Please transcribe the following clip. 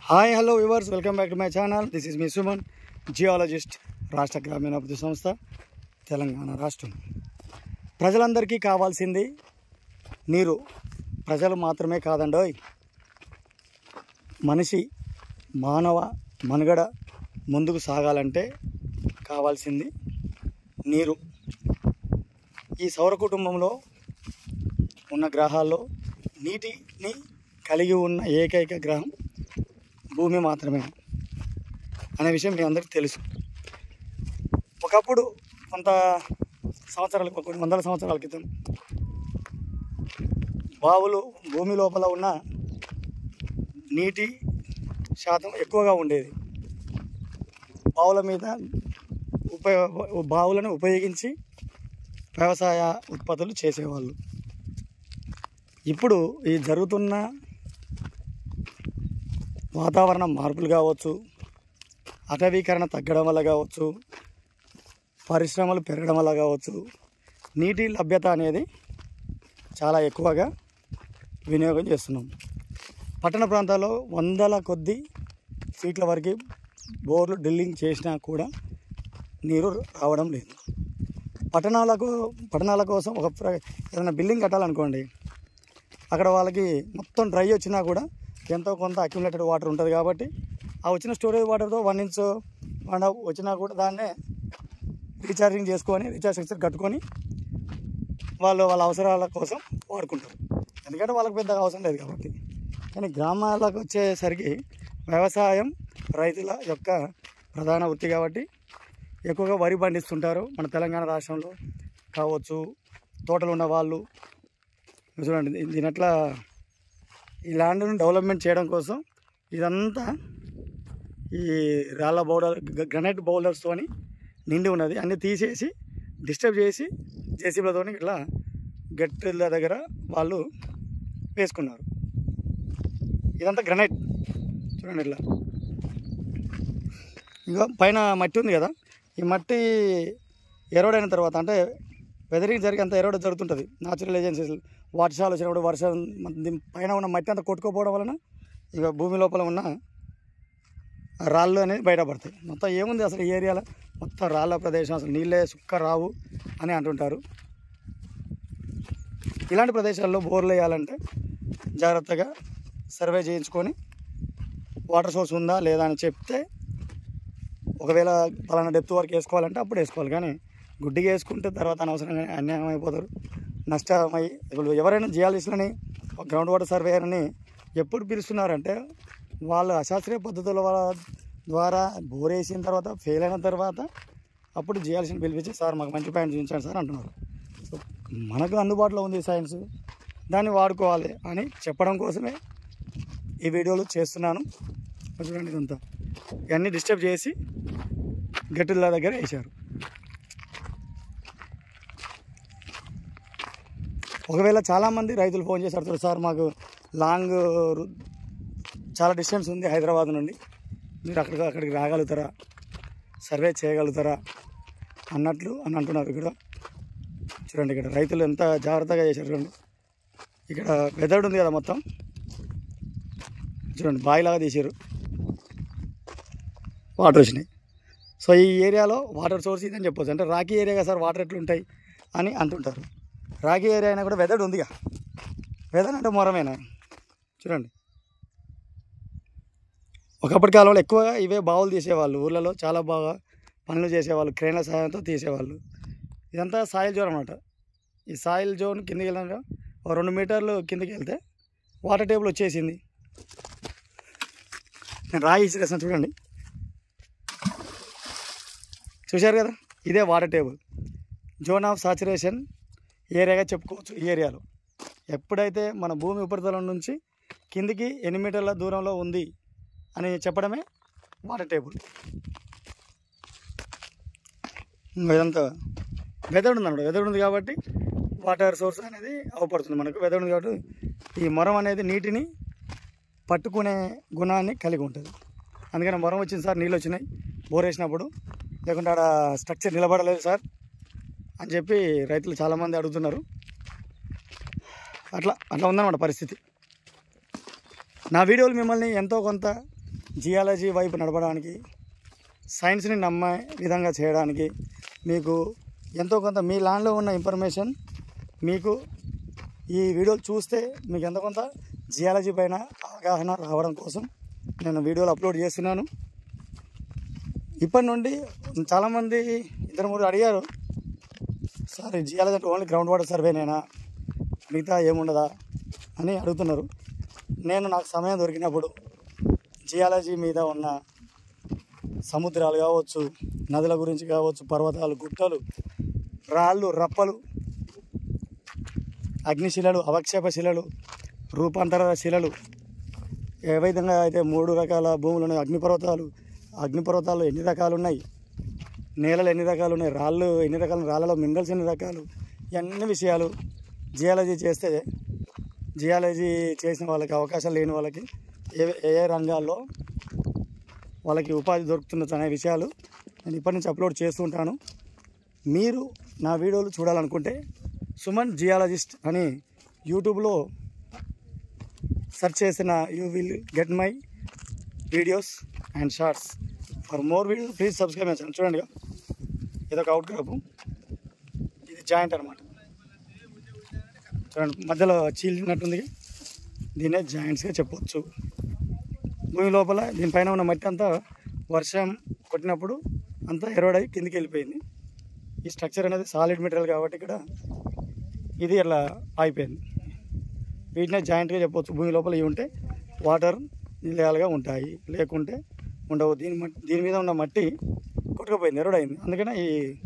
hi hello viewers welcome back to my channel this is me Suman geologist రాష్ట్ర గ్రామీణాభివృద్ధి సంస్థ తెలంగాణ రాష్ట్రం ప్రజలందరికీ కావాల్సింది నీరు ప్రజలు మాత్రమే కాదండోయ్ మనిషి మానవ మనుగడ ముందుకు సాగాలంటే కావాల్సింది నీరు ఈ సౌర కుటుంబంలో ఉన్న గ్రహాల్లో నీటిని కలిగి ఉన్న ఏకైక గ్రహం భూమి మాత్రమే అనే విషయం మీ అందరికీ తెలుసు ఒకప్పుడు కొంత సంవత్సరాల కొన్ని వందల సంవత్సరాల క్రితం బావులు భూమి లోపల ఉన్న నీటి శాతం ఎక్కువగా ఉండేది బావుల మీద ఉపయోగ బావులను ఉపయోగించి వ్యవసాయ ఉత్పత్తులు చేసేవాళ్ళు ఇప్పుడు ఈ జరుగుతున్న వాతావరణ మార్పులు కావచ్చు అటవీకరణ తగ్గడం వల్ల కావచ్చు పరిశ్రమలు పెరగడం వల్ల కావచ్చు నీటి లభ్యత అనేది చాలా ఎక్కువగా వినియోగం చేస్తున్నాం పట్టణ ప్రాంతాల్లో వందల కొద్ది ఫీట్ల వరకు బోర్లు డ్రిల్లింగ్ చేసినా కూడా నీరు రావడం లేదు పట్టణాలకు పట్టణాల కోసం ఒక ప్ర- ఏదైనా బిల్డింగ్ కట్టాలనుకోండి అక్కడ వాళ్ళకి మొత్తం డ్రై వచ్చినా కూడా ఎంతో కొంత అక్యుములేటెడ్ వాటర్ ఉంటుంది కాబట్టి ఆ వచ్చిన స్టోరేజ్ వాటర్తో వన్ ఇంచ్ వన్ హాఫ్ వచ్చినా కూడా దాన్నే రీఛార్జింగ్ చేసుకొని రీఛార్జ్ స్ట్రక్చర్ కట్టుకొని వాళ్ళు వాళ్ళ అవసరాల కోసం వాడుకుంటారు ఎందుకంటే వాళ్ళకి పెద్దగా అవసరం లేదు కాబట్టి కానీ గ్రామాలకు వచ్చేసరికి వ్యవసాయం రైతుల యొక్క ప్రధాన వృత్తి కాబట్టి ఎక్కువగా వరి పండిస్తుంటారు మన తెలంగాణ రాష్ట్రంలో కావచ్చు తోటలు ఉన్న వాళ్ళు చూడండి దీ- దీని అట్లా ఈ ల్యాండ్ను డెవలప్మెంట్ చేయడం కోసం ఇదంతా ఈ రాళ్ళ బౌలర్ గ్రనైట్ బౌలర్స్తోని నిండి ఉన్నది అన్నీ తీసేసి డిస్టర్బ్ చేసి జేసీబీలతో ఇట్లా గట్టిల దగ్గర వాళ్ళు వేసుకున్నారు ఇదంతా గ్రనైట్ చూడండి ఇట్లా ఇంకా పైన మట్టి ఉంది కదా ఈ మట్టి ఎరోడ్ అయిన తర్వాత అంటే వెదరింగ్ జరిగి అంత ఎరోడ్ జరుగుతుంటుంది న్యాచురల్ ఏజెన్సీస్ వర్షాలు వచ్చినప్పుడు వర్షం మన దీని పైన ఉన్న మట్టి అంతా కొట్టుకోపోవడం వలన ఇక భూమి లోపల ఉన్న రాళ్ళు అనేది బయటపడతాయి మొత్తం ఏముంది అసలు ఈ ఏరియాలో మొత్తం రాళ్ళ ప్రదేశం అసలు నీళ్ళే సుక్క రావు అని అంటుంటారు ఇలాంటి ప్రదేశాల్లో బోర్లు వేయాలంటే జాగ్రత్తగా సర్వే చేయించుకొని వాటర్ సోర్స్ ఉందా లేదా అని చెప్తే ఒకవేళ పలానా డెప్త్ వరకు వేసుకోవాలంటే అప్పుడు వేసుకోవాలి కానీ గుడ్డిగా వేసుకుంటే తర్వాత అనవసరంగా అన్యాయం అయిపోతారు నష్టమై ఇప్పుడు ఎవరైనా జియాలజిస్టులని గ్రౌండ్ వాటర్ సర్వేయర్ని ఎప్పుడు పిలుస్తున్నారంటే వాళ్ళు అశాస్త్రీయ పద్ధతుల వల్ల- ద్వారా బోర్ వేసిన తర్వాత ఫెయిల్ అయిన తర్వాత అప్పుడు జియాలజిస్ట్ని పిలిపించి సార్ మాకు మంచి పాయింట్ చూపించండి సార్ అంటున్నారు సో మనకు అందుబాటులో ఉంది సైన్స్ దాన్ని వాడుకోవాలి అని చెప్పడం కోసమే ఈ వీడియోలు చేస్తున్నాను చూడండి ఇదంతా ఇవన్నీ డిస్టర్బ్ చేసి గట్టుల దగ్గర వేశారు ఒకవేళ చాలామంది రైతులు ఫోన్ చేసి అడుగుతారు సార్ మాకు లాంగ్ రు- చాలా డిస్టెన్స్ ఉంది హైదరాబాద్ నుండి మీరు అక్కడికి అక్కడికి రాగలుగుతారా సర్వే చేయగలుగుతారా అన్నట్లు అని అంటున్నారు ఇక్కడ చూడండి ఇక్కడ రైతులు ఎంత జాగ్రత్తగా చేశారు చూడండి ఇక్కడ వెదర్డ్ ఉంది కదా మొత్తం చూడండి బావిలాగా తీసారు వాటర్ వచ్చినాయి సో ఈ ఏరియాలో వాటర్ సోర్స్ ఇదని చెప్పొచ్చు అంటే రాకీ ఏరియా కదా సార్ వాటర్ ఎట్లుంటాయి అని అంటుంటారు రాకీ ఏరియా అయినా కూడా వెదర్డ్ ఉందిగా వెదర్ అంటే మొరమేనా చూడండి ఒకప్పటి కాలంలో ఎక్కువగా ఇవే బావులు తీసేవాళ్ళు ఊర్లలో చాలా బాగా పనులు చేసేవాళ్ళు క్రేన్ల సహాయంతో తీసేవాళ్ళు ఇదంతా సాయిల్ జోన్ అనమాట ఈ సాయిల్ జోన్ కిందకి వెళ్ళాక ఒక రెండు మీటర్లు కిందకి వెళ్తే వాటర్ టేబుల్ వచ్చేసింది నేను రాయి ఇసిరేసాను చూడండి చూశారు కదా ఇదే water table zone of saturation ఏరియాగా చెప్పుకోవచ్చు ఈ ఏరియాలో ఎప్పుడైతే మన భూమి ఉపరితలం నుంచి కిందికి ఎన్ని మీటర్ల దూరంలో ఉంది అని చెప్పడమే వాటర్ టేబుల్ ఇంకా ఇదంతా వెదర్ ఉంది అన్నమాట వెదర్ ఉంది కాబట్టి వాటర్ సోర్స్ అనేది అవపడుతుంది మనకు వెదర్ ఉంది కాబట్టి ఈ మొరం అనేది నీటిని పట్టుకునే గుణాన్ని కలిగి ఉంటుంది అందుకని మొరం వచ్చింది సార్ నీళ్ళు వచ్చినాయి బోర్ వేసినప్పుడు లేకుంటే ఆడ స్ట్రక్చర్ నిలబడలేదు సార్ అని చెప్పి రైతులు చాలామంది అడుగుతున్నారు అట్లా అట్లా ఉందన్నమాట పరిస్థితి నా వీడియోలు మిమ్మల్ని ఎంతో కొంత జియాలజీ వైపు నడపడానికి సైన్స్ని నమ్మే విధంగా చేయడానికి మీకు ఎంతో కొంత మీ ల్యాండ్లో ఉన్న ఇన్ఫర్మేషన్ మీకు ఈ వీడియోలు చూస్తే మీకు ఎంతో కొంత జియాలజీ పైన అవగాహన రావడం కోసం నేను వీడియోలు అప్లోడ్ చేస్తున్నాను ఇప్పటి నుండి చాలామంది ఇద్దరు మూడు అడిగారు సార్ జియాలజీ అంటే ఓన్లీ గ్రౌండ్ వాటర్ సర్వేనేనా మిగతా ఏముండదా అని అడుగుతున్నారు నేను నాకు సమయం దొరికినప్పుడు జియాలజీ మీద ఉన్న సముద్రాలు కావచ్చు నదుల గురించి కావచ్చు పర్వతాలు గుట్టలు రాళ్ళు రప్పలు అగ్నిశిలలు అవక్షేప శిలలు రూపాంతర శిలలు ఏ విధంగా అయితే మూడు రకాల భూములు ఉన్నాయి అగ్నిపర్వతాలు అగ్నిపర్వతాలు ఎన్ని రకాలు ఉన్నాయి నేలలు ఎన్ని రకాలు ఉన్నాయి రాళ్ళు ఎన్ని రకాలు రాళ్ళలో మినరల్స్ ఎన్ని రకాలు ఇవన్నీ విషయాలు జియాలజీ చేస్తే జియాలజీ చేసిన వాళ్ళకి అవకాశం లేని వాళ్ళకి ఏ ఏ ఏ రంగాల్లో వాళ్ళకి ఉపాధి దొరుకుతున్న అనే విషయాలు నేను ఇప్పటి నుంచి అప్లోడ్ చేస్తూ ఉంటాను మీరు నా వీడియోలు చూడాలనుకుంటే సుమన్ జియాలజిస్ట్ అని యూట్యూబ్లో సెర్చ్ చేసిన you will get my videos and shorts for more videos please subscribe చేయండి చూడండి ఇదొక అవుట్ క్రాప్ ఇది జాయింట్ అనమాట చూడండి మధ్యలో చీలినట్టుంది దీనే జాయింట్స్గా చెప్పొచ్చు భూమి లోపల దీనిపైన ఉన్న మట్టి అంతా వర్షం కొట్టినప్పుడు అంతా ఎరోడై కిందికి వెళ్ళిపోయింది ఈ స్ట్రక్చర్ అనేది సాలిడ్ మెటీరియల్ కాబట్టి ఇక్కడ ఇది ఇలా అయిపోయింది వీటినే జాయింట్గా చెప్పవచ్చు భూమి లోపల ఇవి ఉంటే వాటర్ నిలయాలుగా ఉంటాయి లేకుంటే ఉండవు దీని మట్టి దీని మీద ఉన్న మట్టి కొట్టుకుపోయింది ఎరోడైంది అందుకనే ఈ